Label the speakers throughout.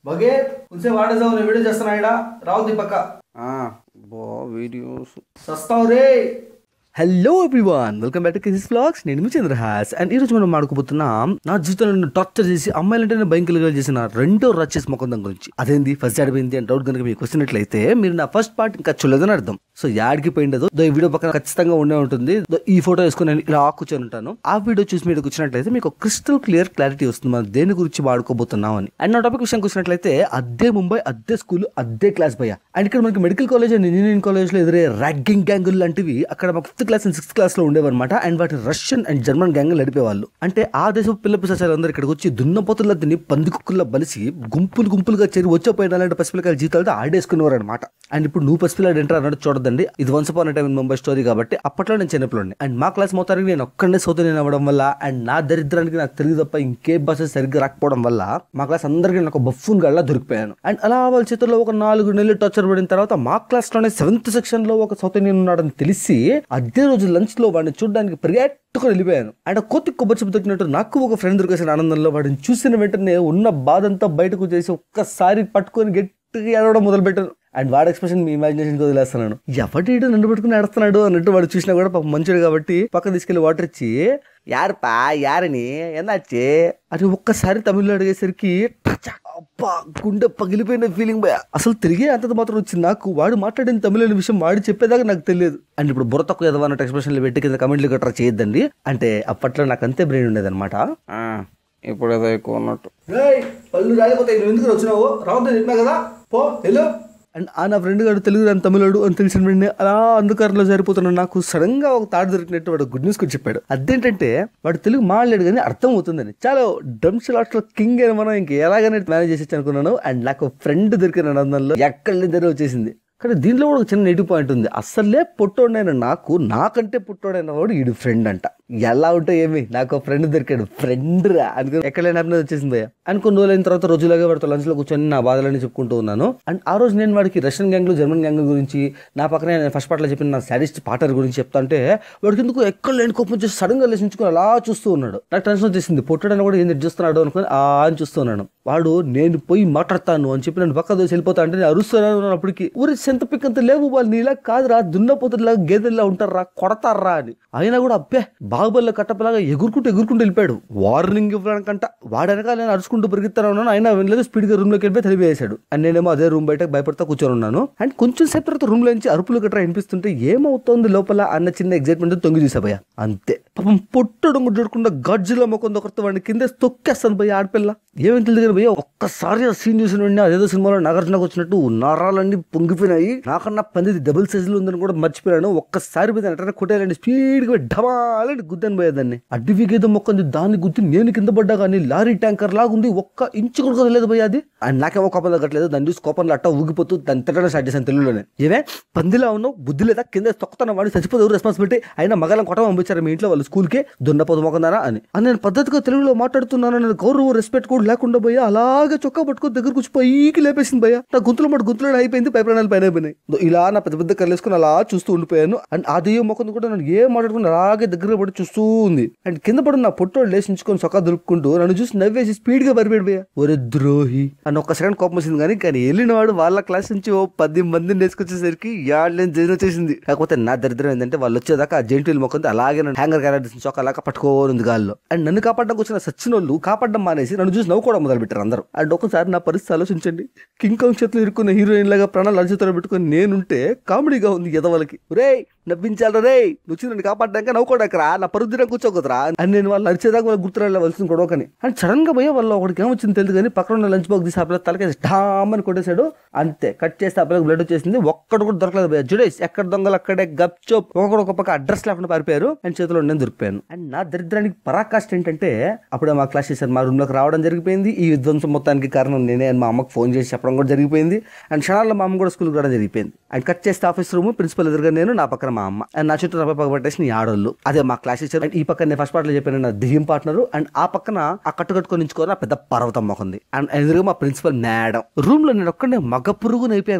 Speaker 1: బగే ఉంచే వాడేసావు నేను వీడియో చేస్తున్నా ఇడా రావు దీపక్క
Speaker 2: బా వీడియోస్
Speaker 1: సస్తావు రే
Speaker 2: hello everyone welcome back to కిసిస్ బ్లాగ్స్ నేను మీ చంద్రహాస్ అండ్ ఈ రోజు మనం మాడుకోబోతున్నాం నా జీవితంలో నన్ను టార్చర్ చేసి అమ్మాయిలంటే నేను భయంకరంగా చేసిన రెండో రచ్చేస్ మొకందం గురించి అదేంది ఫస్ట్ ఆడిపోయింది అని డౌట్ కనుక మీకు వచ్చినట్లయితే మీరు నా ఫస్ట్ పార్ట్ ఇంకా చూడలేదని అర్థం సో యాడికి పోయిండదు దో ఈ వీడియో పక్కన ఖచ్చితంగా ఉండే ఉంటుంది దో ఈ ఫోటో వేసుకుని నేను ఇలా కూర్చొని ఉంటాను ఆ వీడియో చూసి మీరు వచ్చినట్లయితే మీకు క్రిస్టల్ క్లియర్ క్లారిటీ వస్తుంది మనం దేని గురించి వాడుకోబోతున్నాం అని అండ్ నా టాపిక్ విషయానికి వచ్చినట్లయితే అదే ముంబై అదే స్కూల్ అదే క్లాస్ భయ్య అండ్ ఇక్కడ మనకి medical college and engineering college లో ఎదురే ర్యాగింగ్ గ్యాంగులు లాంటివి అక్కడ మాకు fifth class and sixth class లో ఉండేవన్నమాట అండ్ వాటి రష్యన్ అండ్ జర్మన్ గ్యాంగులు నడిపేవాళ్ళు అంటే ఆ దేశపు పిల్ల పిసాచారు అందరూ ఇక్కడికి వచ్చి దున్నపోతుల తిని పందికుక్కుల్లో బలిసి గుంపులు గుంపులుగా చేరి వచ్చేపోయిన అలాంటి పసిపిల్లకాయల జీవితాలతో ఆడేసుకునేవారు అనమాట అండ్ ఇప్పుడు నువ్వు పసిపిల్లాడు ఎంటర్ అన్నట్టు చూడదండి ఇది once upon time in Mumbai story కాబట్టి అప్పట్లో నేను చిన్నపిల్లని అండ్ మా క్లాస్ మొత్తానికి నేను ఒక్కడే సౌత్ ఇండియన్ అవ్వడం వల్ల అండ్ నా దరిద్రానికి నాకు తెలుగు తప్ప ఇంకే బస్సెస్ సరిగ్గా రాకపోవడం వల్ల మా క్లాస్ అందరికీ నాకు బఫూన్ గల్లా దొరికిపోయాను అండ్ అలా వాళ్ళ చేతుల్లో ఒక నాలుగు నెలలు టార్చర్ పడిన తర్వాత మా క్లాస్ లోనే సెవెంత్ సెక్షన్ లో ఒక సౌత్ ఇండియన్ ఉన్నాడని తెలిసి అదే రోజు లంచ్ లో వాడిని చూడడానికి పరిగెట్టుకుని వెళ్ళిపోయాను అండ్ ఆ కొత్త కొబ్బరి చెప్పు దొరికినట్టు నాకు ఒక ఫ్రెండ్ దొరికేసిన ఆనందంలో వాడిని చూసిన వెంటనే ఉన్న బాధ అంతా బయటకు చేసి ఒక్కసారి పట్టుకొని గట్టిగా ఏడవడం మొదలు పెట్టాను అండ్ వాడి ఎక్స్ప్రెషన్ మీ ఇమాజినేషన్ వదిలేస్తున్నాను ఎవడేడు నన్ను పట్టుకుని ఆడుతున్నాడు అన్నట్టు వాడు చూసినా కూడా పాపం మంచిడు కాబట్టి పక్కన తీసుకెళ్లి వాటర్ ఇచ్చి యార్పా యారని ఎన్నాచి అని ఒక్కసారి తమిళ్లో అడిగేసరికి టచ్ అబ్బా గుండె పగిలిపోయిన ఫీలింగ్ భయ అసలు తిరిగే అంత మాత్రం వచ్చింది నాకు వాడు మాట్లాడిన తమిళ అనే విషయం వాడు చెప్పేదాకా నాకు తెలియదు అండ్ ఇప్పుడు బుర్ర తక్కువ ఏదో అన్నట్టు ఎక్స్ప్రెషన్లు పెట్టి కింద కమెంట్లు గట్రా చేయొద్దండి అంటే అప్పట్లో నాకు అంతే బ్రెయిన్ ఉండేది అనమాట ఇప్పుడు ఏదో ఎక్కువ ఉన్నట్టు
Speaker 1: రేయ్ పళ్ళు రాలిపోతాయి నువ్వు ఎందుకు వచ్చినావు రావద్దని చెప్పినా కదా పో వెళ్ళు
Speaker 2: అండ్ ఆ నా ఫ్రెండ్ గారు తెలుగు అని తమిళడు అని తెలిసిన వెంటనే అలా అంధకారంలో సరిపోతున్న నాకు సడన్ గా ఒక తాడు దొరికినట్టు వాడు గుడ్ న్యూస్ కూడా చెప్పాడు అదేంటంటే వాడు తెలుగు మాట్లాడు కానీ అర్థం అవుతుందని చాలా డ్రమ్ షాట్స్ లో కింగ్ అని మనం ఇంక ఎలాగనే మేనేజ్ చేసి అనుకున్నాను అండ్ నాకు ఫ్రెండ్ దొరికిన నందంలో ఎక్కడ నిద్ర వచ్చేసింది కానీ దీంట్లో కూడా ఒక చిన్న నెగిటివ్ పాయింట్ ఉంది అసలే పుట్టోడైన నాకు నాకంటే పుట్టోడైన వాడు ఈడు ఫ్రెండ్ అంట ఎలా ఉంటే ఏమి నాకు ఫ్రెండ్ దొరికాడు ఫ్రెండ్ రా అనుకుని ఎక్కడ హ్యాపీనెస్ వచ్చేసింది భయ్య అండ్ కొన్ని రోజులు అయిన తర్వాత రోజులాగా వాడితో లంచ్ లో కూర్చొని నా బాధలన్నీ చెప్పుకుంటూ ఉన్నాను అండ్ ఆ రోజు నేను వాడికి రష్యన్ గ్యాంగ్లు జర్మన్ గ్యాంగ్ గురించి నా పక్కనే నేను ఫస్ట్ పాటలో చెప్పిన నా సాడిస్ట్ పాటర్ గురించి చెప్తా అంటే వాడికి ఎందుకు ఎక్కడ లేని కోపం చేసి సడన్ గా లేచించుకుని అలా చూస్తూ ఉన్నాడు నాకు టెన్షన్ వచ్చేసింది పుట్టడని కూడా ఏంది చూస్తున్నాడు అనుకుని ఆ అని చూస్తున్నాను వాడు నేను పోయి మాట్లాడతాను అని చెప్పి నన్ను పక్క దోసి వెళ్ళిపోతా అంటే నేను అరుస్తున్నాను అప్పటికి ఊరి సెంత పిక్కంత లేవు వాళ్ళు నీలా కాదురా దున్నపోతులా గేదెల్లా ఉంటారా కొడతారా అని అయినా కూడా అబ్బే బాహుబలిలో కట్టపలాగా ఎగురుకుంటూ ఎగురుకుంటూ వెళ్ళిపోయాడు వార్నింగ్ ఇవ్వడానికంట వాడు వెనకాల నేను అరుచుకుంటూ పెరుగుతాను ఉన్నాను అయినా వినలేదు స్పీడ్ గా రూమ్ లోకి వెళ్ళిపోయి తెలివేశాడు అండ్ నేనేమో అదే రూమ్ బయట భయపడతా కూర్చొని ఉన్నాను అండ్ కొంచెం సేపు తర్వాత రూమ్ లోంచి అరుపులు గట్రా వినిపిస్తుంటే ఏమవుతోంది లోపల అన్న చిన్న ఎగ్జైట్మెంట్ తొంగి చూసా భయ అంతే పాపం పొట్టడు ముడ్డకుండా గజ్జుల మొక్క ఒకరితో వాడిని కింద తొక్కేస్తాను భయ ఆడపిల్ల ఏమేమి తెలియదు భయ ఒక్కసారి ఆ సీన్ చూసిన వెంటనే అదేదో సినిమాలో నాగార్జునకు వచ్చినట్టు నరాలన్నీ పొంగిపోయినాయి నాకన్నా పందిది డబుల్ సైజులో ఉందని కూడా మర్చిపోయాను ఒక్కసారి మీద అంటే కొట్టేయాలండి స్పీడ్ గా ఢమాలంటే గుద్దని పోయేదాన్ని అడ్డివి గేదె మొక్క ఉంది దాన్ని గుద్ది నేను కింద పడ్డా కానీ లారీ ట్యాంకర్ లాగా ఉంది ఒక్క ఇంచు కూడా కదలేదు భయ అది అండ్ నాకేమో కోపం తగ్గట్లేదు దాన్ని చూసి కోపంలో అట్ట ఊగిపోతూ దాన్ని తిట్టడం స్టార్ట్ చేశాను తెలుగులోనే ఏమే పందిలా ఉన్నావు బుద్ధి లేదా కింద తొక్కుతున్న వాడు చచ్చిపోతే ఎవరు రెస్పాన్సిబిలిటీ అయినా మగలం కొట్ట పంపించారు మీ ఇంట్లో వాళ్ళు స్కూల్కి దున్నపోతు మొకందారా అని అని నేను పద్ధతిగా తెలుగులో మాట్లాడుతున్నాను నేను గౌరవం రెస్పెక్ట్ కూడా లేకుండా పోయా అలాగే చొక్కా పట్టుకొని దగ్గర కూర్చో పైకి లేపేసింది భయ్య నా గుంతులో మాట గుంతులో అయిపోయింది పై ప్రాణాలు పైన అయిపోయినాయి దో ఇలా నా పెద్ద పెద్ద కళ్ళేసుకుని అలా చూస్తూ ఉండిపోయాను అండ్ ఆ దెయ్యం మొక్కను కూడా నన్ను ఏం మాట్లాడుకుని అలాగే దగ్గర పడి చూస్తూ ఉంది అండ్ కింద పడి నా పొట్టోడు లేచించుకొని చొక్కా దొరుకుకుంటూ నన్ను చూసి నవ్వేసి స్పీడ్ గా పరిపెడిపోయా ఒరే ద్రోహి అని ఒక్క సెకండ్ కోపం వచ్చింది కానీ కానీ వెళ్ళిన వాడు వాళ్ళ క్లాస్ నుంచి ఓ పది మందిని నేర్చుకొచ్చేసరికి యాడ్లేని జైన్ వచ్చేసింది కాకపోతే నా దరిద్రం ఏంటంటే వాళ్ళు వచ్చేదాకా ఆ జెంటిల్ మొక్కంతో అలాగే నన్ను హ్యాంగర్ క్యారెక్టర్స్ చొక్కా అలాగా పట్టుకోని ఉంది గాల్లో అండ్ నన్ను కాపాడడానికి వచ్చిన సచ్చిన వాళ్ళు కాపాడడం మానేసి నన్ను చూసి నవ్వుకోవడం మొదలు పెట్టారు అందరూ అండ్ ఒకసారి నా పరిస్థితి ఆలోచించండి కింగ్ కాంగ్ చేతులు ఇరుక్కున్న హీరోయిన్ లాగా ప్రాణాలు అరిచేతలో పెట్టుకుని నేనుంటే కామెడీగా ఉంది ఎదవలకి రే నవ్వించాలి రే నువ్వు వచ్చి నన్ను కాపాడడానికి నవ్వుకోడాకరా నా పరుద్దిన కూర్చోకరా అని నేను వాళ్ళు అరిచేదాకా వాళ్ళు గుర్తురావలసిన గొడవకని అండ్ సడన్ గా పోయే వాళ్ళు ఒకడికి ఏమొచ్చింది తెలియదు కానీ పక్కన ఉన్న లంచ్ బాక్స్ తీసి ఆ పిల్ల తలకేసి ఠామని కొట్టేశాడు అంతే కట్ చేస్తే ఆ పిల్లకి బ్లడ్ వచ్చేసింది ఒక్కడు కూడా దొరకలేదు భయ్య జుడేస్ ఎక్కడ దొంగలు అక్కడే గప్ చోప్ ఒకడు ఒక పక్క అడ్రస్ లేకుండా పారిపోయారు అండ్ చేతిలో నేను దొరికిపోయాను అండ్ నా దరిద్రానికి పరాకాష్ట ఏంటంటే అప్పుడే మా క్లాస్ చేశారు మా రూమ్ లోకి రావడం జరిగిపోయింది ఈ విధ్వంసం మొత్తానికి కారణం నేనే అని మా అమ్మకి ఫోన్ చేసి చెప్పడం కూడా జరిగిపోయింది అండ్ క్షణాల్లో మా అమ్మ కూడా స్కూల్కి రావడం జరిగిపోయింది అండ్ కట్ చేస్తే ఆఫీస్ రూమ్ ప్రిన్సిపల్ ఎదురుగా నేను నా పక్కన మా అమ్మ అండ్ నా చుట్టూ నలభై పక్క పట్టేసి నీ ఆడోళ్ళు అదే మా క్లాస్ టీచర్ అండ్ ఈ పక్కన నేను ఫస్ట్ పార్ట్లో చెప్పాను నా దెయ్యం పార్ట్నర్ అండ్ ఆ పక్కన ఆ కట్టు కట్టుకొని నించుకొని ఆ పెద్ద పర్వతం మొక్కంది అండ్ ఎదురుగా మా ప్రిన్సిపల్ మేడం రూమ్ లో నేను ఒక్కడే మగ పురుగుని అయిపోయాను భయ్య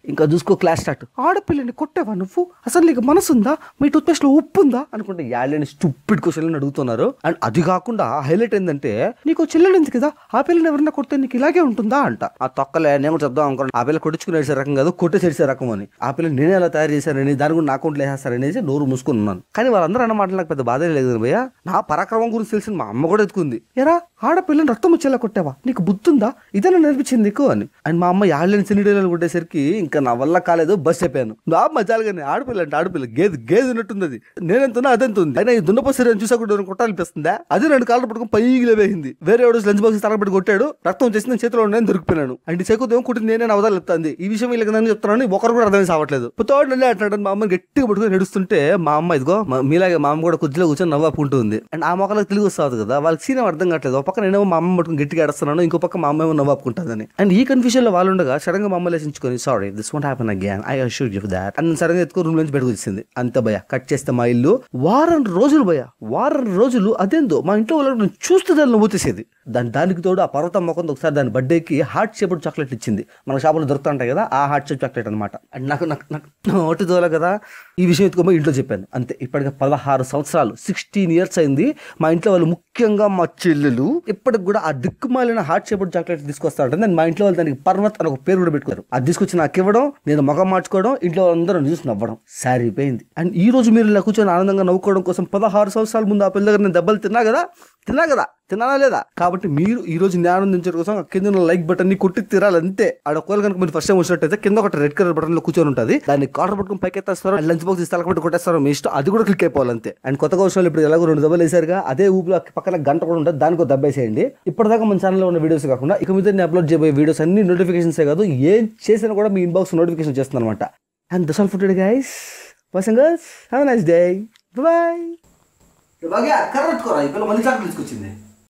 Speaker 2: ఇంకా చూసుకో క్లాస్ స్టార్ట్ ఆడపిల్లని కొట్టావా నువ్వు అసలు నీకు మనసుందా మీ టూత్ పేస్ట్ లో ఉప్పు ఉందా అనుకుంటే యాళ్ళని స్టూపిడ్ క్వశ్చన్ అడుగుతున్నారు అండ్ అది కాకుండా హైలైట్ ఏంటంటే నీకు చెల్లెలు ఉంది కదా ఆ పిల్లని ఎవరన్నా కొడితే నీకు ఇలాగే ఉంటుందా అంట ఆ తొక్కలే నేను కూడా చెప్దాం అనుకోండి ఆ పిల్ల కొట్టించుకుని ఏడిసే రకం కాదు కొట్టేసేసే రకం అని ఆ పిల్ల నేనే ఎలా తయారు చేశానని దాని కూడా నా అకౌంట్లో వేసేస్తారనేసి నోరు మూసుకుని ఉన్నాను కానీ వాళ్ళందరూ అన్న మాటలు నాకు పెద్ద బాధ లేదు కదా భయ్య నా పరాక్రమం గురించి తెలిసిన మా అమ్మ కూడా ఎత్తుకుంది ఎరా ఆడపిల్లని రక్తం వచ్చేలా కొట్టావా నీకు బుద్ధుందా ఇదన్నా నేర్పించింది నీకు అని అండ్ మా అమ్మ యాళ్ళని సినిడీలు కొట్టేసరికి ఇంకా నా వల్ల కాలేదు బస్ అయిపోయాను నా మజాలుగానే ఆడపిల్ల అంటే ఆడపిల్ల గేదె గేదె ఉన్నట్టుంది అది నేనెంతున్నా అదెంత ఉంది అయినా ఈ దున్నపోసరి చూసా కూడా కొట్టాలనిపిస్తుందా అది రెండు కాళ్ళు పట్టుకుని పైకి లేవేసింది వేరే ఎవడు లంచ్ బాక్స్ తలపెట్టి కొట్టాడు రక్తం వచ్చేసి నేను చేతిలో నేను దొరికిపోయాను అంటే చెక్కుతో కుట్టింది నేనే అవదాలు చెప్తాంది ఈ విషయం వీళ్ళకి నేను చెప్తున్నాను ఒకరు కూడా అర్థం సావట్లేదు తోడు నన్నే అంటున్నాడు మా అమ్మని గట్టిగా పట్టుకుని నడుస్తుంటే మా అమ్మ ఇదిగో మా- మీలాగే మా అమ్మ కూడా కుర్చీలో కూర్చొని నవ్వాపుకుంటూ ఉంది అండ్ ఆ మొక్కలకు తెలివి వస్తుంది కదా వాళ్ళకి సీన్ అర్థం కావట్లేదు ఒక పక్క నేనేమో మా అమ్మ పట్టుకుని గట్టిగా ఏడుస్తున్నాను ఇంకో పక్క మా అమ్మ ఏమో నవ్వాపుకుంటుందని అండ్ ఈ కన్ఫ్యూజన్ లో వాళ్ళు ఉండగా సడన్ గా మా అమ్మ లేచించుకొని sorry this won't happen again I assure you that and sudden గా ఎత్తుకో రూమ్ నుంచి బయటకు వచ్చింది అంత భయ కట్ చేస్తే మా ఇల్లు వారం రోజులు భయ వారం రోజులు అదేందో మా ఇంట్లో వాళ్ళు చూస్తే దాన్ని నవ్వుతేసేది దాని దానికి తోడు ఆ పర్వతం మొక్కం ఒకసారి దాని బర్త్డేకి హార్ట్ షేప్డ్ చాక్లెట్ ఇచ్చింది మన షాపులో దొరుకుతుంటాయి కదా ఆ హార్ట్ షేప్ చాక్లెట్ అనమాట అండ్ నాకు నాకు నాకు ఒకటి తోల కదా ఈ విషయం ఎత్తుకోమో ఇంట్లో చెప్పాను అంతే ఇప్పటికి పదహారు సంవత్సరాలు సిక్స్టీన్ ఇయర్స్ అయింది మా ఇంట్లో వాళ్ళు ముఖ్యంగా మా చెల్లెలు ఇప్పటికి కూడా ఆ దిక్కుమాలిన హార్ట్ షేప్డ్ చాక్లెట్ తీసుకొస్తా ఉంటుంది నేను మా ఇంట్లో వాళ్ళు దానికి పర్వత్ అని ఒక పేరు కూడా పెట్టుకున్నారు అది తీసుకొచ్చి నాకు ఇవ్వడం నేను మొగం మార్చుకోవడం ఇంట్లో వాళ్ళందరూ నన్ను చూసి నవ్వడం సారిపోయింది అండ్ ఈ రోజు మీరు ఇలా కూర్చొని ఆనందంగా నవ్వుకోవడం కోసం పదహారు సంవత్సరాల ముందు ఆ పిల్ల దగ్గర నేను దెబ్బలు తిన్నా కదా తిన్నా కదా తినాలా లేదా కాబట్టి మీరు ఈ రోజు నేను ఆనందించడం కోసం ఆ కింద లైక్ బటన్ ని కొట్టి తిరాలి అంతే ఆడ ఒకవేళ కనుక మీరు ఫస్ట్ టైం వచ్చినట్టయితే కింద ఒకటి రెడ్ కలర్ బటన్ లో కూర్చొని ఉంటుంది దాన్ని కాటర్ పట్టుకుని పైకి ఎత్తేస్తారు లంచ్ బాక్స్ ఇస్తే పెట్టి కొట్టేస్తారు మీ ఇష్టం అది కూడా క్లిక్ అయిపోవాలి అంతే అండ్ కొత్తగా వచ్చిన వాళ్ళు ఇప్పుడు ఎలాగో రెండు దెబ్బలు వేసారుగా అదే ఊపిలో పక్కన గంట కూడా ఉంటుంది దానికి ఒక దెబ్బ వేసేయండి ఇప్పటిదాకా మన ఛానల్లో ఉన్న వీడియోస్ కాకుండా ఇక మీద నేను అప్లోడ్ చేయబోయే వీడియోస్ అన్ని నోటిఫికేషన్స్ కాదు ఏం చేసినా కూడా మీ ఇన్బాక్స్ నోటిఫికేషన్ చేస్తుంది అనమాట and that's all for today guys boys and girls have nice day bye బాగా కర్ర పెట్టుకోరా ఈ పిల్ల మళ్ళీ చాక్లెట్ తీసుకొచ్చింది